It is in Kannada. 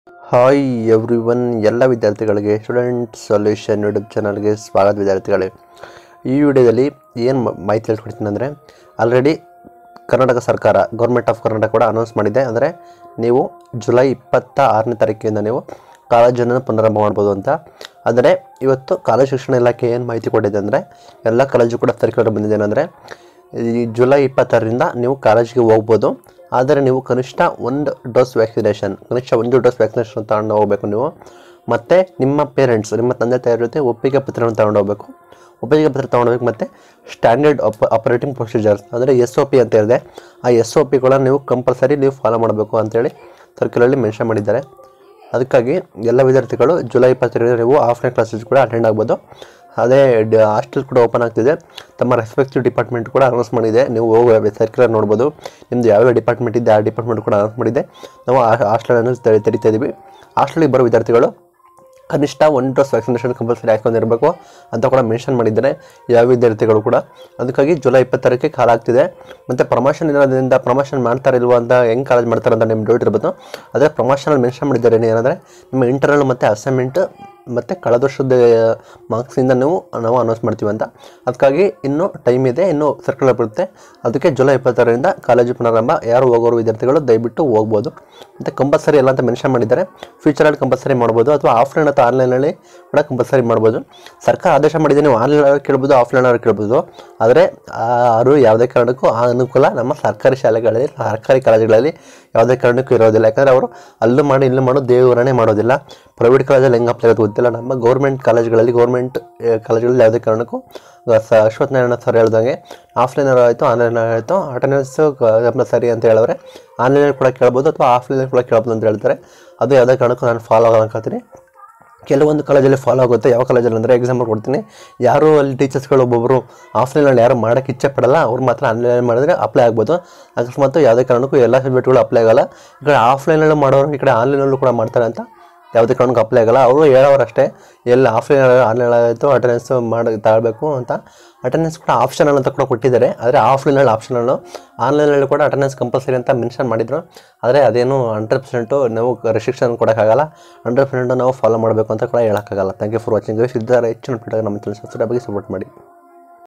ಹಾಯ್ ಎವ್ರಿ ಒನ್ ಎಲ್ಲ ವಿದ್ಯಾರ್ಥಿಗಳಿಗೆ ಸ್ಟೂಡೆಂಟ್ ಸೊಲ್ಯೂಷನ್ ಯೂಟ್ಯೂಬ್ ಚಾನಲ್ಗೆ ಸ್ವಾಗತ ವಿದ್ಯಾರ್ಥಿಗಳೇ ಈ ವಿಡಿಯೋದಲ್ಲಿ ಏನು ಮಾಹಿತಿ ಹೇಳ್ಕೊಡ್ತೀನಿ ಅಂದರೆ ಆಲ್ರೆಡಿ ಕರ್ನಾಟಕ ಸರ್ಕಾರ ಗೌರ್ಮೆಂಟ್ ಆಫ್ ಕರ್ನಾಟಕ ಕೂಡ ಅನೌನ್ಸ್ ಮಾಡಿದೆ ಅಂದರೆ ನೀವು ಜುಲೈ ಇಪ್ಪತ್ತ ಆರನೇ ತಾರೀಕಿಂದ ನೀವು ಕಾಲೇಜನ್ನು ಪುನರಾರಂಭ ಮಾಡ್ಬೋದು ಅಂತ ಆದರೆ ಇವತ್ತು ಕಾಲೇಜು ಶಿಕ್ಷಣ ಇಲಾಖೆ ಏನು ಮಾಹಿತಿ ಕೊಟ್ಟಿದೆ ಅಂದರೆ ಎಲ್ಲ ಕಾಲೇಜು ಕೂಡ ಸರ್ಕ್ಯುಲರ್ ಬಂದಿದೆ ಏನಂದರೆ ಈ ಜುಲೈ ಇಪ್ಪತ್ತಾರರಿಂದ ನೀವು ಕಾಲೇಜಿಗೆ ಹೋಗ್ಬೋದು ಆದರೆ ನೀವು ಕನಿಷ್ಠ ಒಂದು ಡೋಸ್ ವ್ಯಾಕ್ಸಿನೇಷನ್ ಕನಿಷ್ಠ ಒಂದು ಡೋಸ್ ವ್ಯಾಕ್ಸಿನೇಷನ್ ತಗೊಂಡು ಹೋಗಬೇಕು ನೀವು ಮತ್ತು ನಿಮ್ಮ ಪೇರೆಂಟ್ಸ್ ನಿಮ್ಮ ತಂದೆ ತಾಯಿಯ ಜೊತೆ ಒಪ್ಪಿಗೆ ಪತ್ರವನ್ನು ತಗೊಂಡು ಹೋಗಬೇಕು ಒಪ್ಪಿಗೆ ಪತ್ರ ತೊಗೊಳ್ಬೇಕು ಮತ್ತು ಸ್ಟ್ಯಾಂಡರ್ಡ್ ಆಪ್ ಆಪರೇಟಿಂಗ್ ಪ್ರೊಸೀಜರ್ಸ್ ಅಂದರೆ ಎಸ್ ಒ ಪಿ ಅಂತ ಹೇಳಿದೆ ಆ ಎಸ್ ಒ ಪಿಗಳನ್ನು ನೀವು ಕಂಪಲ್ಸರಿ ನೀವು ಫಾಲೋ ಮಾಡಬೇಕು ಅಂತೇಳಿ ಸರ್ಕ್ಯುಲಲ್ಲಿ ಮೆನ್ಷನ್ ಮಾಡಿದ್ದಾರೆ ಅದಕ್ಕಾಗಿ ಎಲ್ಲ ವಿದ್ಯಾರ್ಥಿಗಳು ಜುಲೈ ಇಪ್ಪತ್ತೆರಡರಿಂದ ನೀವು ಆಫ್ಲೈನ್ ಕ್ಲಾಸಸ್ ಕೂಡ ಅಟೆಂಡ್ ಆಗ್ಬೋದು ಅದೇ ಹಾಸ್ಟೆಲ್ ಕೂಡ ಓಪನ್ ಆಗ್ತಿದೆ ತಮ್ಮ ರೆಸ್ಪೆಕ್ಟಿವ್ ಡಿಪಾರ್ಟ್ಮೆಂಟ್ ಕೂಡ ಅನೌನ್ಸ್ ಮಾಡಿದೆ ನೀವು ಹೋಗುವ ಸರ್ಕ್ಯುಲರ್ ನೋಡ್ಬೋದು ನಿಮ್ಮದು ಯಾವ್ಯಾವ ಡಿಪಾರ್ಟ್ಮೆಂಟ್ ಇದೆ ಆ ಡಿಪಾರ್ಟ್ಮೆಂಟ್ ಕೂಡ ಅನೌನ್ಸ್ ಮಾಡಿದೆ ನಾವು ಹಾಸ್ಟೆಲನ್ನು ತೆರಿತಾ ಇದ್ದೀವಿ ಹಾಸ್ಟೆಲಿಗೆ ಬರೋ ವಿದ್ಯಾರ್ಥಿಗಳು ಕನಿಷ್ಠ ಒನ್ ಡೋಸ್ ವ್ಯಾಕ್ಸಿನೇಷನ್ ಕಂಪಲ್ಸರಿ ಹಾಕೊಂಡಿರಬೇಕು ಅಂತ ಕೂಡ ಮೆನ್ಷನ್ ಮಾಡಿದ್ದಾರೆ ಯಾವ ವಿದ್ಯಾರ್ಥಿಗಳು ಕೂಡ ಅದಕ್ಕಾಗಿ ಜುಲೈ ಇಪ್ಪತ್ತಾರಕ್ಕೆ ಕಾಲ ಆಗ್ತಿದೆ ಮತ್ತು ಪ್ರಮೋಷನ್ ಇರೋದ್ರಿಂದ ಪ್ರಮೋಷನ್ ಮಾಡ್ತಾರೆ ಇಲ್ವಾ ಅಂತ ಹೆಂಗೆ ಕಾಲೇಜ್ ಮಾಡ್ತಾರೆ ಅಂತ ನಿಮ್ಮ ಡೌಟ್ ಇರ್ಬೋದು ಆದರೆ ಪ್ರಮೋಷನಲ್ಲಿ ಮೆನ್ಷನ್ ಮಾಡಿದ್ದಾರೆ ಏನಂದರೆ ನಿಮ್ಮ ಇಂಟರ್ನಲ್ ಮತ್ತು ಅಸೈನ್ಮೆಂಟ್ ಮತ್ತು ಕಳೆದ ವರ್ಷದ ಮಾರ್ಕ್ಸಿಂದ ನೀವು ನಾವು ಅನೌನ್ಸ್ ಮಾಡ್ತೀವಿ ಅಂತ ಅದಕ್ಕಾಗಿ ಇನ್ನೂ ಟೈಮ್ ಇದೆ ಇನ್ನೂ ಸರ್ಕ್ಯುಲರ್ ಬರುತ್ತೆ ಅದಕ್ಕೆ ಜುಲೈ ಇಪ್ಪತ್ತಾರರಿಂದ ಕಾಲೇಜು ಪುನರಾರಂಭ ಯಾರು ಹೋಗೋರು ವಿದ್ಯಾರ್ಥಿಗಳು ದಯವಿಟ್ಟು ಹೋಗ್ಬೋದು ಮತ್ತು ಕಂಪಲ್ಸರಿ ಎಲ್ಲ ಅಂತ ಮೆನ್ಷನ್ ಮಾಡಿದ್ದಾರೆ ಫ್ಯೂಚರಲ್ಲಿ ಕಂಪಲ್ಸರಿ ಮಾಡ್ಬೋದು ಅಥವಾ ಆಫ್ಲೈನ್ ಅಥವಾ ಆನ್ಲೈನಲ್ಲಿ ಕೂಡ ಕಂಪಲ್ಸರಿ ಮಾಡ್ಬೋದು ಸರ್ಕಾರ ಆದೇಶ ಮಾಡಿದೆ ನೀವು ಆನ್ಲೈನ್ ಕೇಳ್ಬೋದು ಆಫ್ಲೈನ್ ಅವ್ರು ಕೇಳ್ಬೋದು ಆದರೆ ಅವರು ಯಾವುದೇ ಕಾರಣಕ್ಕೂ ಆ ಅನುಕೂಲ ನಮ್ಮ ಸರ್ಕಾರಿ ಶಾಲೆಗಳಲ್ಲಿ ಸರ್ಕಾರಿ ಕಾಲೇಜುಗಳಲ್ಲಿ ಯಾವುದೇ ಕಾರಣಕ್ಕೂ ಇರೋದಿಲ್ಲ ಯಾಕಂದರೆ ಅವರು ಅಲ್ಲೂ ಮಾಡಿ ಇಲ್ಲೂ ಮಾಡೋ ದೇವರನ್ನೇ ಮಾಡೋದಿಲ್ಲ ಪ್ರೈವೇಟ್ ಕಾಲೇಜಲ್ಲಿ ಹೆಂಗೆ ಅಪ್ಲೈ ಆಗೋದು ಗೊತ್ತಿಲ್ಲ ನಮ್ಮ ಗೌರ್ಮೆಂಟ್ ಕಾಲೇಜ್ಗಳಲ್ಲಿ ಗೌರ್ಮೆಂಟ್ ಕಾಲೇಜ್ಗಳಲ್ಲಿ ಯಾವುದೇ ಕಾರಣಕ್ಕೂ ಸ ಅಶ್ವಥ್ ನಾರಾಯಣ ಸರ್ ಹೇಳ್ದಂಗೆ ಆಫ್ಲೈನ್ ಆಯಿತು ಆನ್ಲೈನ್ ಆಯಿತು ಅಟೆಂಡೆನ್ಸು ಸರಿ ಅಂತ ಹೇಳಿದ್ರೆ ಆನ್ಲೈನಲ್ಲಿ ಕೂಡ ಕೇಳ್ಬೋದು ಅಥವಾ ಆಫ್ಲೈನಲ್ಲಿ ಕೂಡ ಕೇಳ್ಬೋದು ಅಂತ ಹೇಳ್ತಾರೆ ಅದು ಯಾವುದೇ ಕಾರಣಕ್ಕೂ ನಾನು ಫಾಲೋ ಆಗಂಕತ್ತೀನಿ ಕೆಲವೊಂದು ಕಾಲೇಜಲ್ಲಿ ಫಾಲೋ ಆಗುತ್ತೆ ಯಾವ ಕಾಲೇಜಲ್ಲಿ ಅಂದರೆ ಎಕ್ಸಾಂಪಲ್ ಕೊಡ್ತೀನಿ ಯಾರು ಅಲ್ಲಿ ಟೀಚರ್ಸ್ಗಳು ಒಬ್ಬೊಬ್ಬರು ಆಫ್ಲೈನಲ್ಲಿ ಯಾರು ಮಾಡೋಕ್ಕೆ ಇಚ್ಛೆ ಪಡಲ್ಲ ಅವ್ರು ಮಾತ್ರ ಆನ್ಲೈನ್ ಮಾಡಿದ್ರೆ ಅಪ್ಲೈ ಆಗ್ಬೋದು ಅಕಸ್ಮಾತ್ ಯಾವುದೇ ಕಾರಣಕ್ಕೂ ಎಲ್ಲ ಸಬ್ಜೆಕ್ಟ್ಗಳು ಅಪ್ಲೈ ಆಗಲ್ಲ ಈ ಕಡೆ ಆಫ್ಲೈನಲ್ಲೂ ಮಾಡೋರು ಈ ಕಡೆ ಆನ್ಲೈನಲ್ಲೂ ಕೂಡ ಮಾಡ್ತಾರೆ ಅಂತ ಯಾವುದೇ ಕಾರಣಕ್ಕೂ ಅಪ್ಲೈ ಆಗಲ್ಲ ಅವರು ಹೇಳೋರು ಅಷ್ಟೇ ಎಲ್ಲಿ ಆಫ್ಲೈನ್ ಆನ್ಲೈನ್ ಆಯಿತು ಅಟೆಂಡೆನ್ಸ್ ಮಾಡಿ ತಗೊಳ್ಬೇಕು ಅಂತ ಅಟೆಂಡೆನ್ಸ್ ಕೂಡ ಆಪ್ಷನಲ್ ಅಂತ ಕೂಡ ಕೊಟ್ಟಿದ್ದಾರೆ ಆದರೆ ಆಫ್ಲೈನಲ್ಲಿ ಆಪ್ಷನಲ್ಲು ಆನ್ಲೈನಲ್ಲಿ ಕೂಡ ಅಟೆಂಡೆನ್ಸ್ ಕಂಪಲ್ಸರಿ ಅಂತ ಮೆನ್ಷನ್ ಮಾಡಿದ್ರು ಆದರೆ ಅದೇನು ಹಂಡ್ರೆಡ್ ಪರ್ಸೆಂಟು ನಾವು ರೆಸ್ಟ್ರಿಕ್ಷನ್ ಕೊಡೋಕ್ಕಾಗಲ್ಲ ಹಂಡ್ರೆಡ್ ಪರ್ಸೆಂಟು ನಾವು ಫಾಲೋ ಮಾಡಬೇಕು ಅಂತ ಕೂಡ ಹೇಳೋಕ್ಕಾಗಲ್ಲ ಥ್ಯಾಂಕ್ ಯು ಫಾರ್ ವಾಚಿಂಗ್ ಇದ್ದಾರೆ ಹೆಚ್ಚಿನ ನಮ್ಮ ಚಾನಲ್ ಸಬ್ಸ್ಕ್ರೈಬ್ ಆಗಿ ಸಪೋರ್ಟ್ ಮಾಡಿ